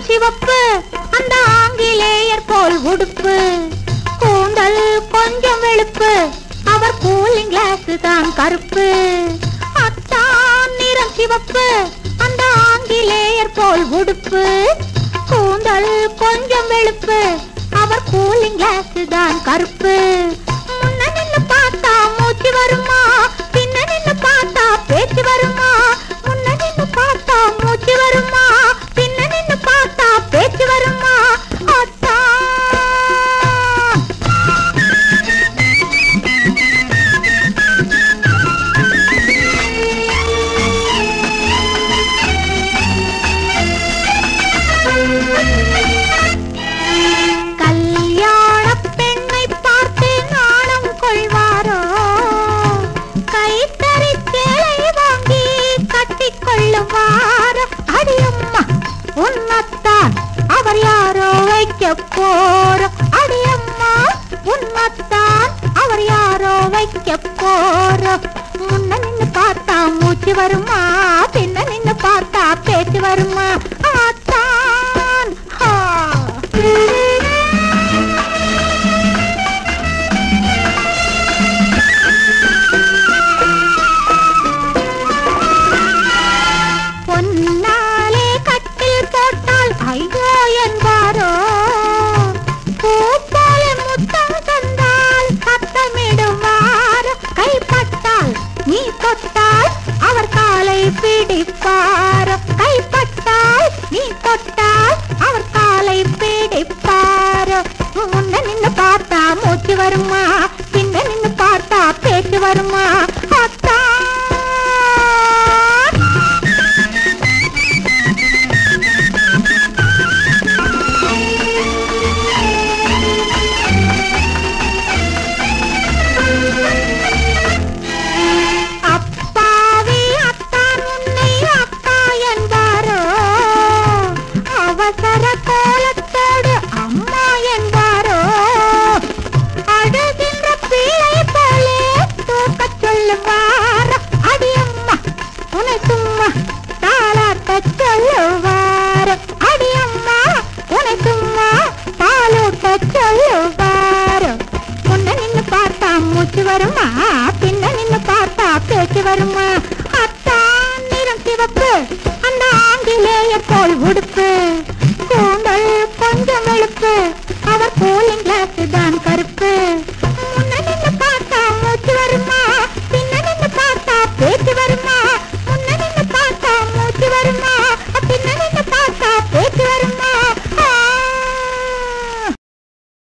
நிறம் சிவப்பு அந்த ஆங்கிலேயர் போல் உடுப்பு கூந்தல் கொஞ்சம் வெளுப்பு அவர் கூலிங் கிளாஸ் தான் கருப்பு அத்தான் நிறம் சிவப்பு அந்த ஆங்கிலேயர் போல் உடுப்பு கூந்தல் கொஞ்சம் வெளுப்பு அவர் கூலிங் கிளாஸ் தான் கருப்பு முன்ன நின்னு பார்த்தா மூச்சு வருமா பின்ன நின்னு பார்த்தா பேச்சு வருமா முன்ன நின்னு பார்த்தா மூச்சு வருமா பின்ன நின்னு பார்த்தா பேச்சு வருமா அத்தான் கல்யாண பெண்ணை பார்த்து நாணம் கொள்வாரோ கைத்தறி சேலை வாங்கி கட்டிக் கொள்ளுவாரோ அடியம்மா உன்னத்தான் அவர் யாரோ வைக்க போறோ அடியம்மா உன்னத்தான் அவர் யாரோ வைக்க போறோ முன்ன நின்னு பார்த்தா மூச்சு வருமா பின்ன நின்னு பார்த்தா பேச்சு வருமா ஆத்தான் ஹா பொன்னாலே கட்டில் போட்டால் ஐயோ என்பாரோ பூ போல முத்தம் தந்தால் சத்தமிடுவார் கைப்பட்டால் நீ தொட்டால் அவர் காலை பிடிப்பார் கைப்பட்டால் நீ தொட்டால் அவர் காலை பிடிப்பார் முன்ன நின்னு பார்த்தா மூச்சு வருமா பின்ன நின்னு பார்த்தா பேச்சு வருமா அத்தான் அப்பாவி அத்தான் உன்னை அக்கா என்பாரோ அவசர கோலத்தோடு அம்மா என்பாரோ அழுகின்ற பிள்ளை போலே தூக்கச் சொல்லுவார் அடியம்மா உன்னை சும்மா தாளாட்டச் சொல்லுவார் அடியம்மா உன்னை சும்மா பாலூட்டச் சொல்லுவார் முன்ன நின்னு பார்த்தா மூச்சு வருமா பின்ன நின்னு பார்த்தா பேச்சு வருமா அத்தான் நிறம் சிவப்பு அந்த ஆங்கிலேயர் போல் உடுப்பு